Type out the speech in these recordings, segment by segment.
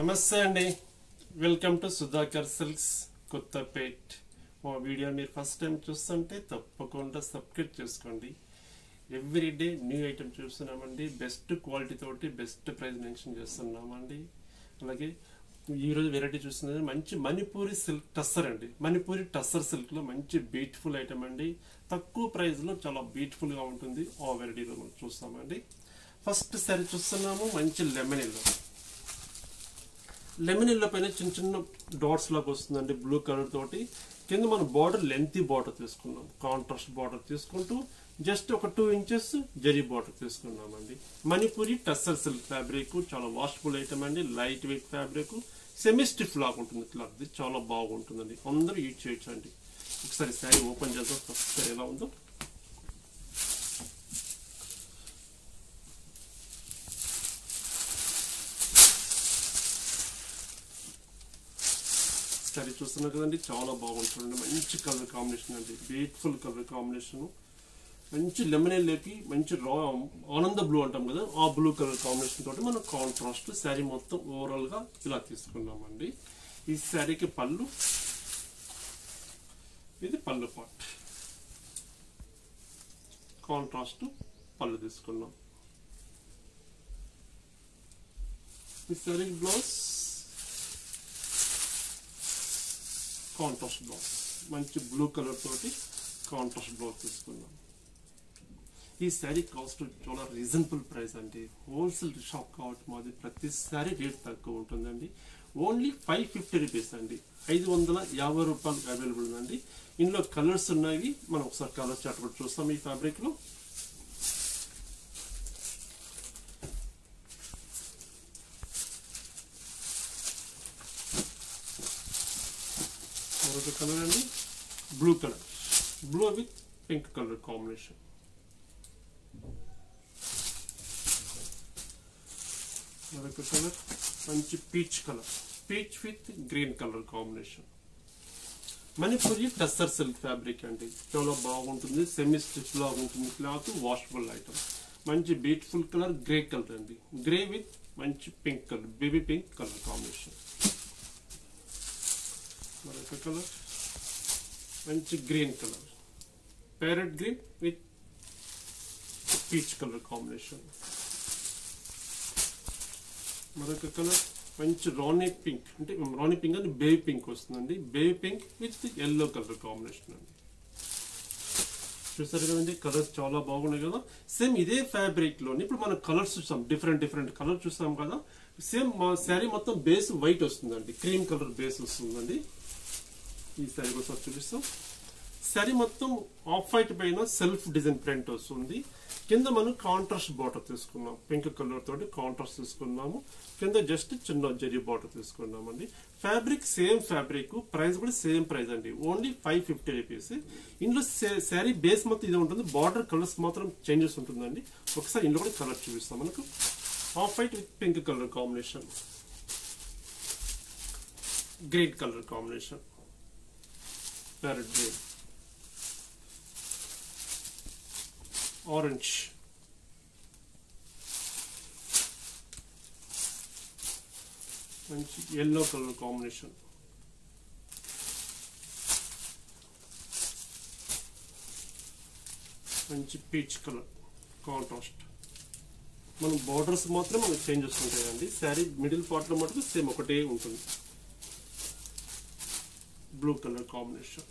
నమస్తే అండి welcome to Sudhakar silks Kothapet మా వీడియో మీరు ఫస్ట్ టైం చూస్తుంటే తప్పకుండా సబ్స్క్రైబ్ చేసుకోండి ఎవ్రీడే న్యూ ఐటమ్ చూస్తున్నామండి బెస్ట్ క్వాలిటీ తోటి బెస్ట్ ప్రైస్ మెన్షన్ చేస్తున్నామండి అలాగే ఈరోజు వెరైటీ చూస్తున్నది మంచి మణిపూరి సిల్క్ టస్సర్ అండి మణిపూరి టస్సర్ సిల్క్ లో మంచి బ్యూటిఫుల్ ఐటమ్ అండి తక్కువ ప్రైస్ లో చాలా బ్యూటిఫుల్ గా ఉంటుంది ఆ వెరైటీలో మనం చూస్తామండి ఫస్ట్ సారీ చూస్తున్నాము మంచి లెమన్ ఎల్లో లెమన్ ఎల్లో పైన చిన్న చిన్న డాట్స్ లాగా వస్తుందండి బ్లూ కలర్ తోటి కింద మనం బార్డర్ లెంతీ బార్డర్ తీసుకున్నాం కాంట్రాస్ట్ బార్డర్ తీసుకుంటూ జస్ట్ ఒక టూ ఇంచెస్ జరీ బార్డర్ తీసుకున్నామండి మణిపూరి టస్సర్ సిల్క్ ఫ్యాబ్రిక్ చాలా వాషబుల్ ఐటమ్ అండి light weight fabric semi stiff లాగా ఉంటుంది ఇట్లా ఇది చాలా బాగుంటుందండి అందరూ యూజ్ చేయొచ్చు అండి ఒకసారి శారీ ఓపెన్ చేద్దాం ఫస్ట్ సారీ ఎలా ఉందో సారీ చూస్తున్నారు కదండి చాలా బాగుంటుంది మంచి కలర్ కాంబినేషన్ అండి బ్యూటిఫుల్ కలర్ కాంబినేషన్ మంచి లెమన్ లేకి మంచి రా ఆనంద బ్లూ అంటాం కదా ఆ బ్లూ కలర్ కాంబినేషన్ తోటి మనం కాంట్రాస్ట్ శారీ మొత్తం ఓవరాల్ గా ఇలా తీసుకున్నామండి ఈ శారీకి పళ్ళు ఇది పళ్ళు పాట్ కాంట్రాస్ట్ పళ్ళు తీసుకున్నాం ఈ శారీకి బ్లౌజ్ కాంట్రాస్ట్ బ్లౌజ్ మంచి బ్లూ కలర్ తోటి కాంట్రాస్ట్ బ్లౌజ్ తీసుకున్నాం ఈ శారీ కాస్ట్ చాలా రీజనబుల్ ప్రైస్ అండి హోల్సేల్ షాప్ కాబట్టి మాది ప్రతి శారీ రేట్ తక్కువ ఉంటుందండి ఓన్లీ ఫైవ్ ఫిఫ్టీ రూపీస్ అండి ఐదు వందల యాభై రూపాయలు అవైలబుల్ ఉందండి ఇందులో కలర్స్ ఉన్నాయి మనం ఒకసారి కలర్ చార్ట్ కూడా చూస్తాం ఈ ఫ్యాబ్రిక్ లో మరొక కలర్ అండి blue colour blue with pink colour combination మరొక కలర్ మంచి peach colour peach with green colour combination Manipuri tussar silk fabric అండి చాలా బాగుంటుంది సెమీ స్టిచ్ లాగా ఉంటుంది క్లాత్ వాషబుల్ ఐటమ్ మంచి బ్యూటిఫుల్ కలర్ గ్రే కలర్ అండి గ్రే విత్ మంచి pink colour baby pink colour combination మరొక కలర్ మంచి green colour parrot green with peach colour combination మరొక కలర్ మంచి రాణి పింక్ అంటే రాణి పింక్ అంటే బేబీ పింక్ వస్తుందండి baby pink with yellow colour combination అండి చూసారు కదండి కలర్స్ చాలా బాగున్నాయి కదా సేమ్ ఇదే ఫ్యాబ్రిక్ లోని ఇప్పుడు మనం కలర్స్ చూస్తాం డిఫరెంట్ డిఫరెంట్ కలర్ చూస్తాం కదా సేమ్ మా శారీ మొత్తం బేస్ వైట్ వస్తుందండి క్రీమ్ కలర్ బేస్ వస్తుందండి ఈ శారీ కోసం చూపిస్తాం శారీ మొత్తం ఆఫ్ వైట్ పైన సెల్ఫ్ డిజైన్ ప్రింట్ వస్తుంది కింద మనం కాంట్రాస్ట్ బార్డర్ తీసుకున్నాం పింక్ కలర్ తోటి కాంట్రాస్ట్ తీసుకున్నాము కింద జస్ట్ చిన్న జరీ బార్డర్ తీసుకున్నామండి ఫ్యాబ్రిక్ సేమ్ ఫ్యాబ్రిక్ ప్రైస్ కూడా సేమ్ ప్రైస్ అండి ఓన్లీ ఫైవ్ ఫిఫ్టీ రూపీస్ ఇందులో శారీ బేస్ మొత్తం ఇదే ఉంటుంది బార్డర్ కలర్స్ మాత్రం చేంజెస్ ఉంటుందండి ఒకసారి ఇందులో కూడా కలర్ చూపిస్తాం మనకు off white with pink colour combination green colour combination parrot green orange మంచి ఎల్లో కలర్ కాంబినేషన్ మంచి పీచ్ కలర్ కాంట్రాస్ట్ మనం బార్డర్స్ మాత్రం మనకు చేంజెస్ ఉంటాయండి శారీ మిడిల్ పార్ట్లో మటుకు సేమ్ ఒకటే ఉంటుంది బ్లూ కలర్ కాంబినేషన్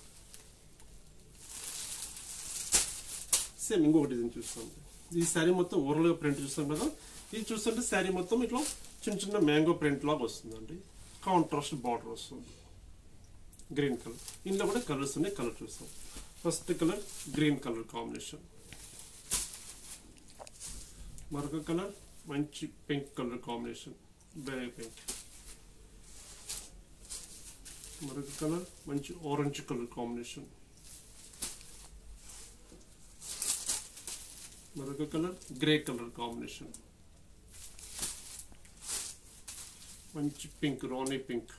సేమ్ ఇంకొక డిజైన్ చూస్తాం ఈ శారీ మొత్తం ఓవరాల్గా ప్రింట్ చూస్తాం కదా ఇది చూస్తుంటే శారీ మొత్తం ఇట్లా చిన్న చిన్న మ్యాంగో ప్రింట్ లాగా వస్తుందండి కాంట్రాస్ట్ బార్డర్ వస్తుంది గ్రీన్ కలర్ ఇందులో కూడా కలర్స్ ఉన్నాయి కలర్ చూస్తాం first colour green colour combination మరొక కలర్ మంచి pink colour combination baby pink మరొక కలర్ మంచి ఆరెంజ్ కలర్ కాంబినేషన్ మరొక కలర్ గ్రే కలర్ కాంబినేషన్ మంచి పింక్ రాణి పింక్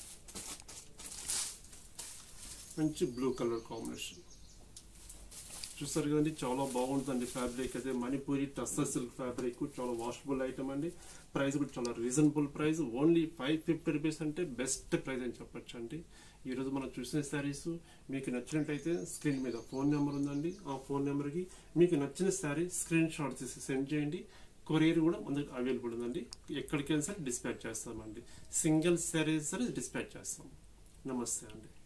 మంచి బ్లూ కలర్ కాంబినేషన్ చూస్తారు కదండి చాలా బాగుంటుందండి ఫ్యాబ్రిక్ అయితే మణిపూరి టస్సర్ సిల్క్ ఫ్యాబ్రిక్ చాలా వాషబుల్ ఐటమ్ అండి ప్రైస్ కూడా చాలా reasonable price only five fifty rupees అంటే బెస్ట్ ప్రైస్ అని చెప్పొచ్చు అండి ఈ రోజు మనం చూసిన శారీస్ మీకు నచ్చినట్టయితే స్క్రీన్ మీద ఫోన్ నెంబర్ ఉందండి ఆ ఫోన్ నెంబర్కి మీకు నచ్చిన శారీ స్క్రీన్ షాట్ తీసి సెండ్ చేయండి కొరియర్ కూడా మన దగ్గర అవైలబుల్ ఉందండి ఎక్కడికైనా సరే డిస్పాచ్ చేస్తామండి సింగిల్ శారీ సరే డిస్పాచ్ చేస్తాం నమస్తే అండి